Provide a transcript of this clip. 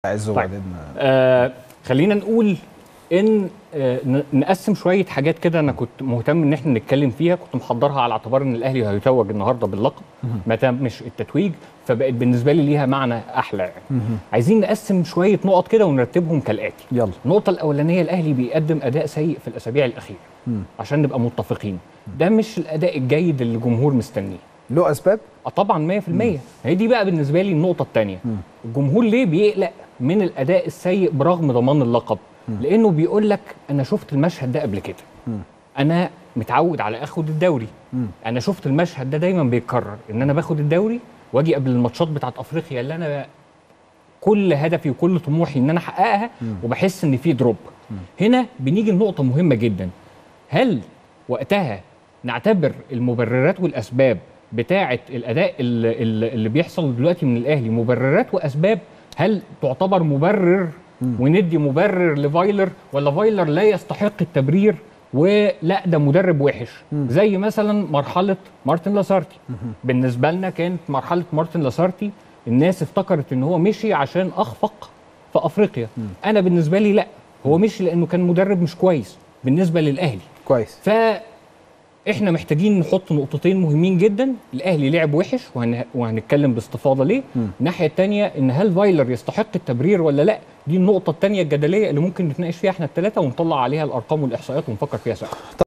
عز طيب. وبعدين آه خلينا نقول ان آه ن- نقسم شويه حاجات كده انا كنت مهتم ان احنا نتكلم فيها كنت محضرها على اعتبار ان الاهلي هيتوج النهارده باللقب ما تمش التتويج فبقت بالنسبه لي ليها معنى احلى يعني. عايزين نقسم شويه نقط كده ونرتبهم كالاتي يلا النقطة الأولانية الأهلي بيقدم أداء سيء في الأسابيع الأخيرة عشان نبقى متفقين ده مش الأداء الجيد اللي الجمهور مستنيه له اسباب اه طبعا 100% هي دي بقى بالنسبه لي النقطه الثانيه الجمهور ليه بيقلق من الاداء السيء برغم ضمان اللقب لانه بيقول لك انا شفت المشهد ده قبل كده انا متعود على اخد الدوري انا شفت المشهد ده دايما بيتكرر ان انا باخد الدوري واجي قبل الماتشات بتاعت افريقيا اللي انا كل هدفي وكل طموحي ان انا احققها وبحس ان في دروب هنا بنيجي لنقطه مهمه جدا هل وقتها نعتبر المبررات والاسباب بتاعه الاداء اللي, اللي بيحصل دلوقتي من الاهلي مبررات واسباب هل تعتبر مبرر وندي مبرر لفايلر ولا فايلر لا يستحق التبرير ولا ده مدرب وحش زي مثلا مرحله مارتن لاسارتي بالنسبه لنا كانت مرحله مارتن لاسارتي الناس افتكرت ان هو مشي عشان اخفق في افريقيا انا بالنسبه لي لا هو مشي لانه كان مدرب مش كويس بالنسبه للاهلي كويس فاحنا محتاجين نحط نقطتين مهمين جدا الاهلي لعب وحش وهن... وهنتكلم باستفاضه ليه الناحيه الثانيه ان هل فايلر يستحق التبرير ولا لا دي النقطه الثانيه الجدليه اللي ممكن نتناقش فيها احنا الثلاثه ونطلع عليها الارقام والاحصائيات ونفكر فيها سوا